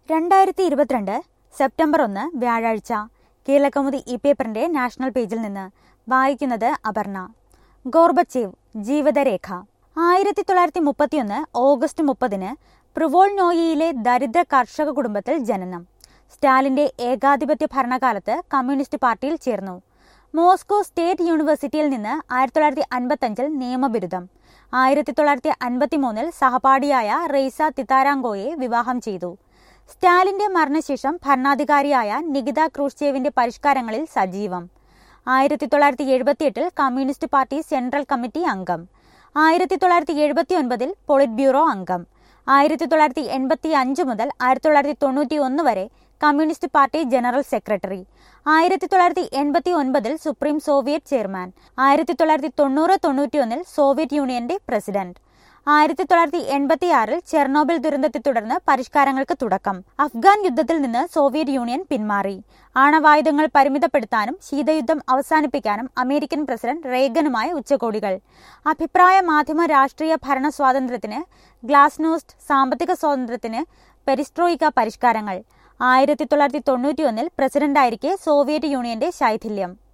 രണ്ടായിരത്തി ഇരുപത്തിരണ്ട് സെപ്റ്റംബർ ഒന്ന് വ്യാഴാഴ്ച കേരളകൗമുദി ഇ പേപ്പറിന്റെ നാഷണൽ പേജിൽ നിന്ന് വായിക്കുന്നത് അപർണ ഗോർബച്ചേവ് ജീവിതരേഖ ആയിരത്തി തൊള്ളായിരത്തി മുപ്പത്തിയൊന്ന് ഓഗസ്റ്റ് മുപ്പതിന് പ്രിവോൾനോയിയിലെ ദരിദ്ര കർഷക കുടുംബത്തിൽ ജനനം സ്റ്റാലിന്റെ ഏകാധിപത്യ ഭരണകാലത്ത് കമ്മ്യൂണിസ്റ്റ് പാർട്ടിയിൽ ചേർന്നു മോസ്കോ സ്റ്റേറ്റ് യൂണിവേഴ്സിറ്റിയിൽ നിന്ന് ആയിരത്തി തൊള്ളായിരത്തി അൻപത്തഞ്ചിൽ നിയമബിരുദം ആയിരത്തി തൊള്ളായിരത്തി അൻപത്തിമൂന്നിൽ സഹപാഠിയായ റെയ്സ തിത്താരാങ്കോയെ വിവാഹം ചെയ്തു സ്റ്റാലിന്റെ മരണശേഷം ഭരണാധികാരിയായ നികിത ക്രൂഷ്ചേവിന്റെ പരിഷ്കാരങ്ങളിൽ സജീവം ആയിരത്തി തൊള്ളായിരത്തി എഴുപത്തിയെട്ടിൽ കമ്മ്യൂണിസ്റ്റ് പാർട്ടി സെൻട്രൽ കമ്മിറ്റി അംഗം ആയിരത്തി തൊള്ളായിരത്തി എഴുപത്തി ഒൻപതിൽ പൊളിറ്റ് ബ്യൂറോ അംഗം ആയിരത്തി തൊള്ളായിരത്തി എൺപത്തി അഞ്ച് മുതൽ ആയിരത്തി തൊള്ളായിരത്തി തൊണ്ണൂറ്റി ഒന്ന് വരെ കമ്മ്യൂണിസ്റ്റ് പാർട്ടി ജനറൽ സെക്രട്ടറി ആയിരത്തി തൊള്ളായിരത്തി എൺപത്തി ഒൻപതിൽ സുപ്രീം സോവിയറ്റ് ചെയർമാൻ ആയിരത്തി തൊള്ളായിരത്തി തൊണ്ണൂറ് തൊണ്ണൂറ്റിയൊന്നിൽ സോവിയറ്റ് യൂണിയന്റെ പ്രസിഡന്റ് ആയിരത്തി തൊള്ളായിരത്തി എൺപത്തിയാറിൽ ചെർണോബിൽ ദുരന്തത്തെ തുടർന്ന് പരിഷ്കാരങ്ങൾക്ക് തുടക്കം അഫ്ഗാൻ യുദ്ധത്തിൽ നിന്ന് സോവിയറ്റ് യൂണിയൻ പിന്മാറി ആണവായുധങ്ങൾ പരിമിതപ്പെടുത്താനും ശീതയുദ്ധം അവസാനിപ്പിക്കാനും അമേരിക്കൻ പ്രസിഡന്റ് റേഗനുമായ ഉച്ചകോടികൾ അഭിപ്രായ മാധ്യമ രാഷ്ട്രീയ ഭരണ സ്വാതന്ത്ര്യത്തിന് ഗ്ലാസ്നോസ്റ്റ് സാമ്പത്തിക സ്വാതന്ത്ര്യത്തിന് പെരിസ്ട്രോയിക്ക പരിഷ്കാരങ്ങൾ ആയിരത്തി തൊള്ളായിരത്തി തൊണ്ണൂറ്റിയൊന്നിൽ പ്രസിഡന്റായിരിക്കെ സോവിയറ്റ് യൂണിയന്റെ ശൈഥില്യം